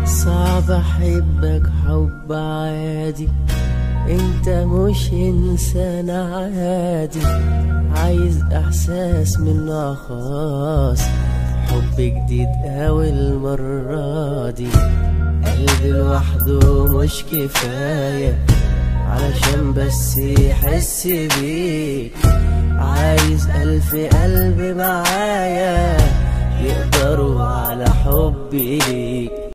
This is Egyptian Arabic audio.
صعب احبك حب عادي انت مش انسان عادي عايز احساس من خاص حب جديد اول مرة دي قلبي لوحده مش كفاية علشان بس يحس بيك عايز ألف قلب معايا يقدروا على حبي ليك